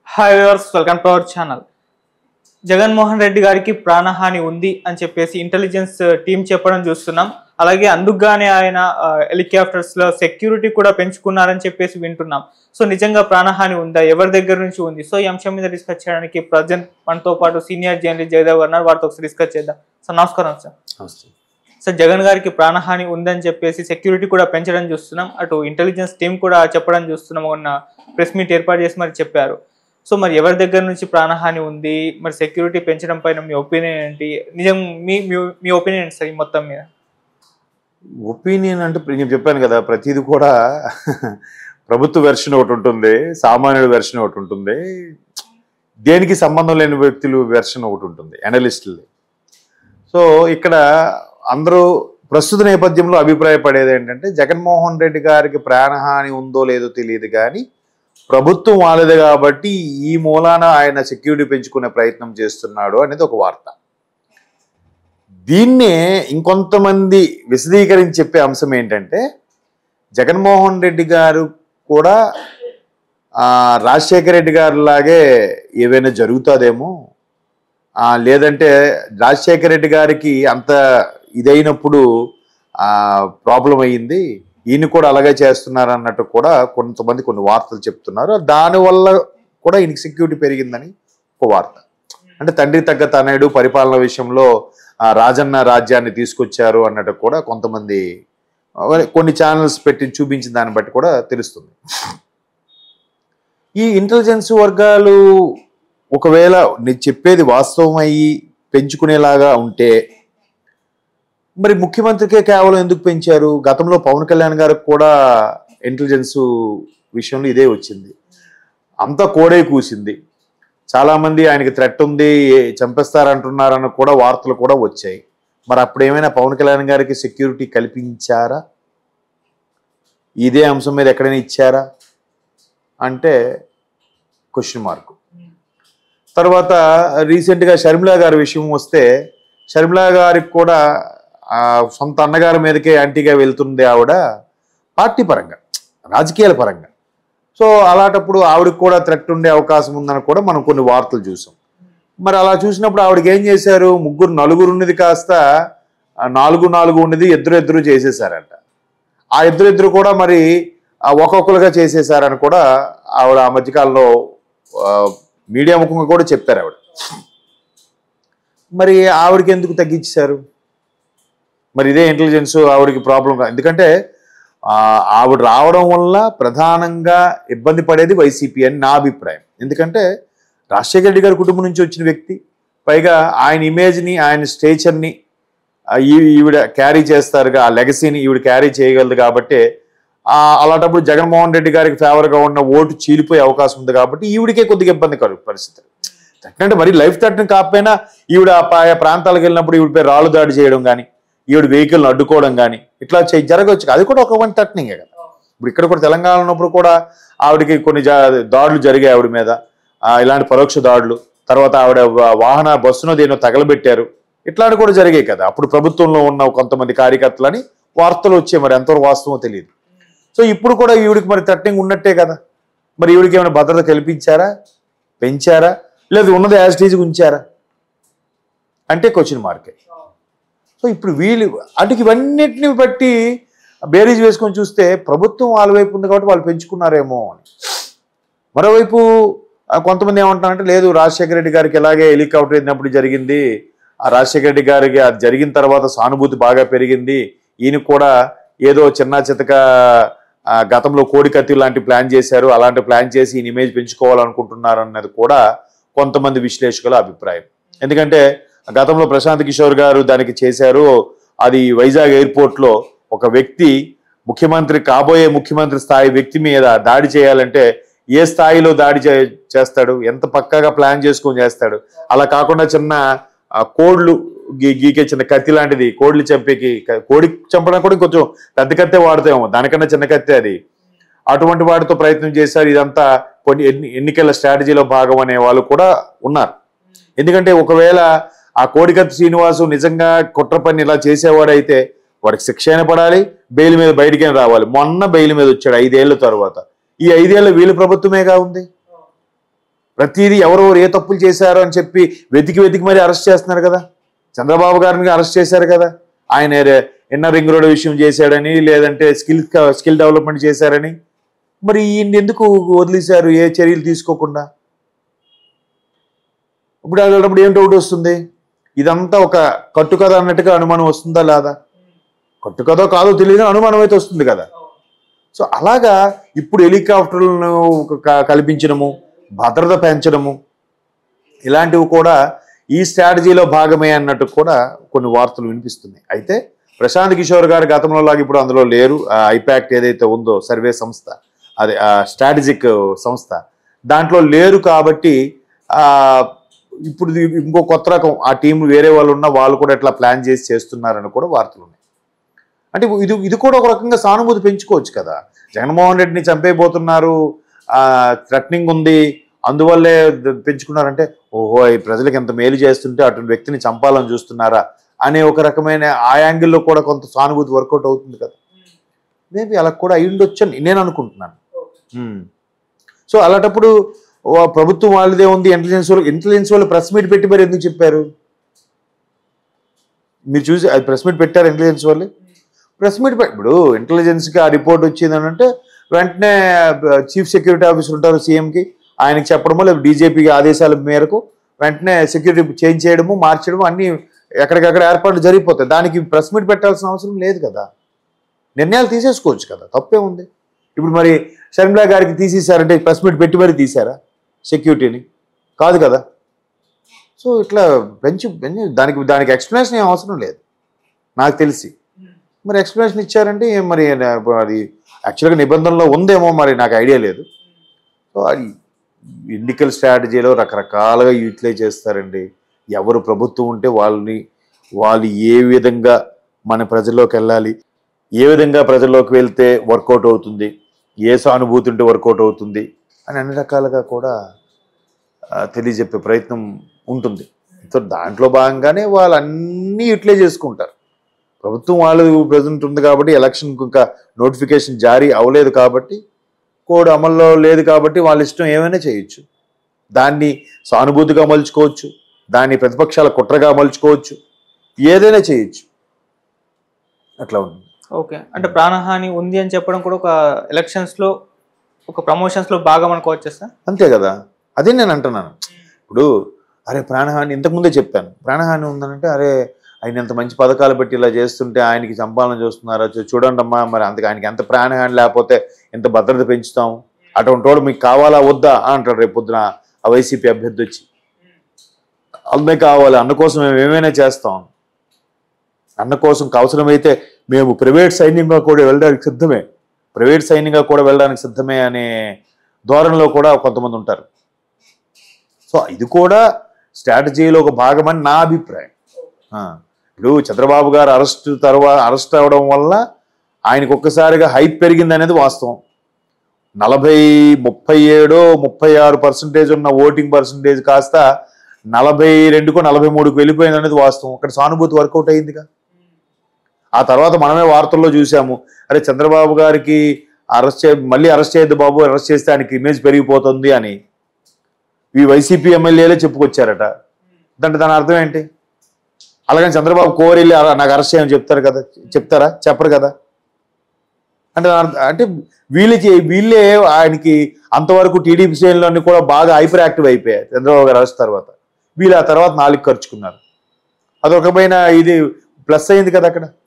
Hi viewers welcome to our channel Jaganmohan Reddy గారికి ప్రాణహాని ఉంది అని చెప్పేసి ఇంటెలిజెన్స్ టీం చెప్పడం చూస్తున్నాం అలాగే అందుకుగానే ఆయన హెలికాప్టర్స్ లో సెక్యూరిటీ కూడా పెంచుకున్నారని చెప్పేసి వింటున్నాం సో నిజంగా ప్రాణహాని ఉందా ఎవరి దగ్గర నుంచి ఉంది సో ఈ అంశం మీద డిస్కస్ చేయడానికి ప్రజెంట్ మనతో పాటు సీనియర్ జర్నలిస్ట్ జయదేవ్ గారు ఉన్నారు వారితో ఒకసారి డిస్కస్ చేద్దాం సార్ నమస్కారం సార్ నమస్తే సార్ జగన్ గారికి ప్రాణహాని ఉందని చెప్పేసి సెక్యూరిటీ కూడా పెంచడం చూస్తున్నాం అటు ఇంటెలిజెన్స్ టీం కూడా చెప్పడం చూస్తున్నాం మొన్న ప్రెస్ మీట్ ఏర్పాటు చేసి మరి చెప్పారు సో మరి ఎవరి దగ్గర నుంచి ప్రాణహాని ఉంది మరి సెక్యూరిటీ పెంచడం పైన మీ ఒపీనియన్ ఏంటి నిజం మీ మీ- మీ ఒపీనియన్ ఏంటి సార్ ఈ మొత్తం మీద ఒపీనియన్ అంటే ఇప్పుడు నేను చెప్పాను కదా ప్రతిది కూడా ప్రభుత్వ వెర్షన్ ఒకటి ఉంటుంది సామాన్యుడి వెర్షన్ ఒకటి ఉంటుంది దేనికి సంబంధం లేని వ్యక్తులు వెర్షన్ ఒకటి ఉంటుంది అనలిస్టులు సో ఇక్కడ అందరూ ప్రస్తుత నేపథ్యంలో అభిప్రాయపడేది ఏంటంటే జగన్మోహన్ రెడ్డి గారికి ప్రాణహాని ఉందో లేదో తెలియదు కానీ ప్రభుత్వం వాళ్ళది కాబట్టి ఈ మూలాన ఆయన సెక్యూరిటీ పెంచుకునే ప్రయత్నం చేస్తున్నాడు అనేది ఒక వార్త దీన్నే ఇంకొంతమంది విశదీకరించి చెప్పే అంశం ఏంటంటే జగన్మోహన్ రెడ్డి గారు కూడా ఆ, రాజశేఖర రెడ్డి గారు లాగే ఏవైనా జరుగుతుందేమో ఆ, లేదంటే రాజశేఖర రెడ్డి గారికి అంత ఇదైనప్పుడు ప్రాబ్లం అయ్యింది ఈయన కూడా అలాగే చేస్తున్నారు అన్నట్టు కూడా కొంతమంది కొన్ని వార్తలు చెప్తున్నారు దానివల్ల కూడా ఈయనకి సెక్యూరిటీ పెరిగిందని ఒక వార్త అంటే తండ్రి తగ్గ తనయుడు పరిపాలన విషయంలో ఆ, రాజన్న రాజ్యాన్ని తీసుకొచ్చారు అన్నట్టు కూడా కొంతమంది ఆ, కొన్ని ఛానల్స్ పెట్టి చూపించిన దాన్ని బట్టి కూడా తెలుస్తుంది ఈ ఇంటెలిజెన్స్ వర్గాలు ఒకవేళ నేను చెప్పేది వాస్తవం అయ్యి పెంచుకునేలాగా ఉంటే మరి ముఖ్యమంత్రికే కేవలం ఎందుకు పెంచారు గతంలో పవన్ కళ్యాణ్ గారికి కూడా ఇంటెలిజెన్స్ విషయంలో ఇదే వచ్చింది అంతా కోడే కూసింది చాలామంది ఆయనకి థ్రెట్ ఉంది చంపేస్తారంటున్నారన్న కూడా వార్తలు కూడా వచ్చాయి మరి అప్పుడు ఏమైనా పవన్ కళ్యాణ్ గారికి సెక్యూరిటీ కల్పించారా ఇదే అంశం మీద ఎక్కడైనా ఇచ్చారా అంటే క్వశ్చన్ మార్క్ తర్వాత రీసెంట్గా షర్మిలా గారి విషయం వస్తే షర్మిలా గారికి కూడా ఆ, సొంత అన్నగారి మీదకే యాంటీగా వెళ్తుంది ఆవిడ పార్టీ పరంగా రాజకీయాల పరంగా సో అలాంటప్పుడు ఆవిడకి కూడా థ్రెట్ ఉండే అవకాశం ఉందని కూడా మనం కొన్ని వార్తలు చూసాం మరి అలా చూసినప్పుడు ఆవిడకి ఏం చేశారు ముగ్గురు నలుగురు ఉన్నది కాస్త ఆ, నాలుగు నాలుగు ఉన్నది ఇద్దరు ఇద్దరు చేసేసారంట ఆ ఇద్దరు ఇద్దరు కూడా మరి ఆ, ఒక్కొక్కరుగా చేసేసారని కూడా ఆవిడ ఆ మధ్యకాలంలో ఆ, మీడియా ముఖంగా కూడా చెప్పారు ఆవిడ మరి ఆవిడకి ఎందుకు తగ్గించారు మరి ఇదే ఇంటెలిజెన్స్ ఆవిడకి ప్రాబ్లం కా- ఎందుకంటే ఆ, ఆవిడ రావడం వల్ల ప్రధానంగా ఇబ్బంది పడేది వైసీపీ అని నా అభిప్రాయం ఎందుకంటే రాజశేఖర రెడ్డి గారి కుటుంబం నుంచి వచ్చిన వ్యక్తి పైగా ఆయన ఇమేజ్ని ఆయన స్టేచర్ని ఆ, ఈ- ఈవిడ క్యారీ చేస్తారుగా ఆ లెగసీని ఈవిడ క్యారీ చేయగలదు కాబట్టి ఆ, అలాంటప్పుడు జగన్మోహన్ రెడ్డి గారికి ఫేవర్గా ఉన్న ఓటు చీలిపోయే అవకాశం ఉంది కాబట్టి ఈవిడికే కొద్దిగా ఇబ్బంది కలుగు పరిస్థితి అంటే మరి లైఫ్ థ్రెట్ని కాకపోయినా ఈవిడ ఆ పా- ప్రాంతాలకు వెళ్ళినప్పుడు ఈవిడపై రాళ్ళు దాడి చేయడం కానీ ఈవిడ వెహికల్ని అడ్డుకోవడం కానీ ఇట్లా చే- జరగవచ్చు అది కూడా ఒక వన్ థర్టనింగే కదా ఇప్పుడు ఇక్కడ కూడా తెలంగాణ ఉన్నప్పుడు కూడా ఆవిడకి కొన్ని జా- దాడులు జరిగాయి ఆవిడ మీద ఆ, ఇలాంటి పరోక్ష దాడులు తర్వాత ఆవిడ వా- వాహన బస్సును దేనో తగలబెట్టారు ఇట్లాంటి కూడా జరిగాయి కదా అప్పుడు ప్రభుత్వంలో ఉన్న కొంతమంది కార్యకర్తలని వార్తలు వచ్చాయి మరి ఎంతవరకు వాస్తవమో తెలియదు సో ఇప్పుడు కూడా ఈవిడికి మరి థ్రెటనింగ్ ఉన్నట్టే కదా మరి ఈవిడికి ఏమైనా భద్రత కల్పించారా పెంచారా లేదు ఉన్నది యాజ్ టీజ్గా ఉంచారా అంటే క్వశ్చన్ మార్కే సో ఇప్పుడు వీళ్ళు అంటే ఇవన్నిటిని బట్టి బేరీజ్ వేసుకొని చూస్తే ప్రభుత్వం వాళ్ళ వైపు ఉంది కాబట్టి వాళ్ళు పెంచుకున్నారేమో అని మరోవైపు ఆ, కొంతమంది ఏమంటారంటే లేదు రాజశేఖర రెడ్డి గారికి ఎలాగే హెలికాప్టర్ వెళ్ళినప్పుడు జరిగింది ఆ రాజశేఖర రెడ్డి గారికి అది జరిగిన తర్వాత సానుభూతి బాగా పెరిగింది ఈయన కూడా ఏదో చిన్న చితక ఆ, గతంలో కోడి కత్తి లాంటి ప్లాన్ చేశారు అలాంటి ప్లాన్ చేసి ఈయన ఇమేజ్ పెంచుకోవాలనుకుంటున్నారు అన్నది కూడా కొంతమంది విశ్లేషకుల అభిప్రాయం ఎందుకంటే గతంలో ప్రశాంత్ కిషోర్ గారు దానికి చేశారు అది వైజాగ్ ఎయిర్పోర్ట్ లో ఒక వ్యక్తి ముఖ్యమంత్రి కాబోయే ముఖ్యమంత్రి స్థాయి వ్యక్తి మీద దాడి చేయాలంటే ఏ స్థాయిలో దాడి చే- చేస్తాడు ఎంత పక్కాగా ప్లాన్ చేసుకొని చేస్తాడు అలా కాకుండా చిన్న ఆ, కోడ్లు గీ- గీకే చిన్న కత్తి లాంటిది కోడ్లు చంపేకి క- కోడి చంపడానికి కూడా కొంచెం పెద్ద కత్తే వాడతామేమో దానికన్నా చిన్న కత్తే అది అటువంటి వాటితో ప్రయత్నం చేశారు ఇదంతా కొన్ని ఎన్ని- ఎన్నికల స్ట్రాటజీలో భాగం అనే వాళ్ళు కూడా ఉన్నారు ఎందుకంటే ఒకవేళ ఆ కోడికత్తి శ్రీనివాసు నిజంగా కుట్ర పని ఇలా చేసేవాడైతే వాడికి శిక్ష అయినా పడాలి బెయిల్ మీద బయటికి రావాలి మొన్న బెయిల్ మీద వచ్చాడు ఐదేళ్ల తర్వాత ఈ ఐదేళ్ల వీళ్ళ ప్రభుత్వమేగా ఉంది ప్రతిదీ ఎవరెవరు ఏ తప్పులు చేశారో అని చెప్పి వెతికి వెతికి మరీ అరెస్ట్ చేస్తున్నారు కదా చంద్రబాబు గారిని అరెస్ట్ చేశారు కదా ఆయన రే- ఇన్నర్ రింగ్ రోడ్ విషయం చేశాడని లేదంటే స్కిల్ స్కిల్ డెవలప్మెంట్ చేశారని మరి ఈయన ఎందుకు వదిలేశారు ఏ చర్యలు తీసుకోకుండా ఇప్పుడు అలాంటప్పుడు ఏం డౌట్ వస్తుంది ఇదంతా ఒక కట్టుకథ అన్నట్టుగా అనుమానం వస్తుందా లేదా కట్టుకథో కాదో తెలియదు అనుమానం అయితే వస్తుంది కదా సో అలాగా ఇప్పుడు హెలికాప్టర్లను క- కల్పించడము భద్రత పెంచడము ఇలాంటివి కూడా ఈ స్ట్రాటజీలో భాగమే అన్నట్టు కూడా కొన్ని వార్తలు వినిపిస్తున్నాయి అయితే ప్రశాంత్ కిషోర్ గారు గతంలో లాగా ఇప్పుడు అందులో లేరు ఆ ఐపాక్ట్ ఏదైతే ఉందో సర్వే సంస్థ అదే స్ట్రాటజిక్ సంస్థ దాంట్లో లేరు కాబట్టి ఆ, ఇప్పుడు ఇది ఇంకో కొత్త రకం ఆ టీం వేరే వాళ్ళు ఉన్నా వాళ్ళు కూడా ఇట్లా ప్లాన్ చేసి చేస్తున్నారని కూడా వార్తలు ఉన్నాయి అంటే ఇది ఇది కూడా ఒక రకంగా సానుభూతి పెంచుకోవచ్చు కదా జగన్మోహన్ రెడ్డిని చంపేయబోతున్నారు థ్రెటనింగ్ ఉంది అందువల్లే ద- పెంచుకున్నారంటే ఓహో ఈ ప్రజలకు ఎంత మేలు చేస్తుంటే అటువంటి వ్యక్తిని చంపాలని చూస్తున్నారా అనే ఒక రకమైన ఆ యాంగిల్లో కూడా కొంత సానుభూతి వర్కౌట్ అవుతుంది కదా మేబీ అలా కూడా అయి ఉండొచ్చు అని నేను అనుకుంటున్నాను మ్మ్. సో అలాంటప్పుడు ఓ ప్రభుత్వం వాళ్ళదే ఉంది ఇంటెలిజెన్స్ వాళ్ళు ఇంటెలిజెన్స్ వాళ్ళు ప్రెస్ మీట్ పెట్టి మరి ఎందుకు చెప్పారు మీరు చూసి అది ప్రెస్ మీట్ పెట్టారు ఇంటెలిజెన్స్ వాళ్ళు ప్రెస్ మీట్ పె- ఇప్పుడు ఇంటెలిజెన్స్కి ఆ రిపోర్ట్ వచ్చింది అని అంటే వెంటనే చీఫ్ సెక్యూరిటీ ఆఫీసర్ ఉంటారు సీఎంకి ఆయనకి చెప్పడము లేదా డీజీపీకి ఆదేశాల మేరకు వెంటనే సెక్యూరిటీ చేంజ్ చేయడము మార్చడము అన్నీ ఎక్కడికక్కడ ఏర్పాట్లు జరిగిపోతాయి దానికి ప్రెస్ మీట్ పెట్టాల్సిన అవసరం లేదు కదా నిర్ణయాలు తీసేసుకోవచ్చు కదా తప్పే ఉంది ఇప్పుడు మరి షర్మిలా గారికి తీసేశారంటే ప్రెస్ మీట్ పెట్టి మరీ తీశారా సెక్యూరిటీని కాదు కదా సో ఇట్లా పెంచి పెంచి దానికి దానికి ఎక్స్ప్లెనేషన్ ఏం అవసరం లేదు నాకు తెలిసి మరి ఎక్స్ప్లెనేషన్ ఇచ్చారంటే ఏం మరి నా- అది యాక్చువల్గా నిబంధనలో ఉందేమో మరి నాకు ఐడియా లేదు సో అది ఎన్నికల స్ట్రాటజీలో రకరకాలుగా యూటిలైజ్ చేస్తారండి ఎవరు ప్రభుత్వం ఉంటే వాళ్ళని వాళ్ళు ఏ విధంగా మన ప్రజల్లోకి వెళ్ళాలి ఏ విధంగా ప్రజల్లోకి వెళ్తే వర్కౌట్ అవుతుంది ఏ సానుభూతి ఉంటే వర్కౌట్ అవుతుంది అని అన్ని రకాలుగా కూడా ఆ, తెలియజెప్పే ప్రయత్నం ఉంటుంది సో దాంట్లో భాగంగానే వాళ్ళు అన్నీ యూటిలైజ్ చేసుకుంటారు ప్రభుత్వం వాళ్ళు ప్రజెంట్ ఉంది కాబట్టి ఎలక్షన్ ఇంకా నోటిఫికేషన్ జారీ అవ్వలేదు కాబట్టి కోడ్ అమల్లో లేదు కాబట్టి వాళ్ళ ఇష్టం ఏమైనా చేయొచ్చు దాన్ని సానుభూతిగా మలుచుకోవచ్చు దాన్ని ప్రతిపక్షాల కుట్రగా మలుచుకోవచ్చు ఏదైనా చేయొచ్చు అట్లా ఉంటుంది ఓకే అంటే ప్రాణహాని ఉంది అని చెప్పడం కూడా ఒక ఎలక్షన్స్ లో ఒక ప్రమోషన్స్ లో భాగం అనుకోవచ్చు సార్ అంతే కదా అదే నేను అంటున్నాను ఇప్పుడు అరే ప్రాణహాని ఇంతకుముందే చెప్పాను ప్రాణహాని ఉందనంటే అరే ఆయన ఎంత మంచి పథకాలు పెట్టి ఇలా చేస్తుంటే ఆయనకి సంపాదన చూస్తున్నారా చూ- చూడండి అమ్మా మరి అంతకు ఆయనకి ఎంత ప్రాణహాని లేకపోతే ఎంత భద్రత పెంచుతాం అటువంటి వాడు మీకు కావాలా వద్దా అని అంటాడు రేపు పొద్దున ఆ వైసీపీ అభ్యర్థి వచ్చి అన్నే కావాలి అన్న కోసం మేము ఏమైనా చేస్తాం అన్న కోసం అవసరమైతే మేము ప్రైవేట్ సైన్యంగా కూడా వెళ్ళడానికి సిద్ధమే ప్రైవేట్ సైన్యంగా కూడా వెళ్ళడానికి సిద్ధమే అనే ధోరణిలో కూడా కొంతమంది ఉంటారు సో ఇది కూడా స్ట్రాటజీలో ఒక భాగమని నా అభిప్రాయం ఆ, ఇప్పుడు చంద్రబాబు గారు అరెస్ట్ తర్వాత అరెస్ట్ అవ్వడం వల్ల ఆయనకు ఒక్కసారిగా హైప్ పెరిగింది అనేది వాస్తవం నలభై ముప్పై ఏడు ముప్పై ఆరు పర్సెంటేజ్ ఉన్న ఓటింగ్ పర్సెంటేజ్ కాస్త నలభై రెండుకు నలభై మూడుకు వెళ్ళిపోయింది అనేది వాస్తవం అక్కడ సానుభూతి వర్కౌట్ అయిందిగా ఆ తర్వాత మనమే వార్తల్లో చూసాము అరే చంద్రబాబు గారికి అరెస్ట్ చే మళ్ళీ అరెస్ట్ చేయొద్దు బాబు అరెస్ట్ చేస్తే ఆయనకి ఇమేజ్ పెరిగిపోతుంది అని ఈ వైసీపీ ఎమ్మెల్యేలే చెప్పుకొచ్చారట అంటే దాని అర్థం ఏంటి అలాగని చంద్రబాబు కోరెళ్ళి "అలా నాకు అరెస్ట్ చేయమని చెప్తారు కదా చెప్తారా చెప్పరు కదా అంటే దాని అర్థం- అంటే వీళ్ళకి వీళ్ళే ఆయనకి అంతవరకు టీడీపీ శ్రేణులన్నీ కూడా బాగా హైపర్ యాక్టివ్ అయిపోయాయి చంద్రబాబు గారు అరెస్ట్ తర్వాత వీళ్ళు ఆ తర్వాత నాలుగు ఖర్చుకున్నారు అదొకమైన ఇది ప్లస్ అయింది కదా అక్కడ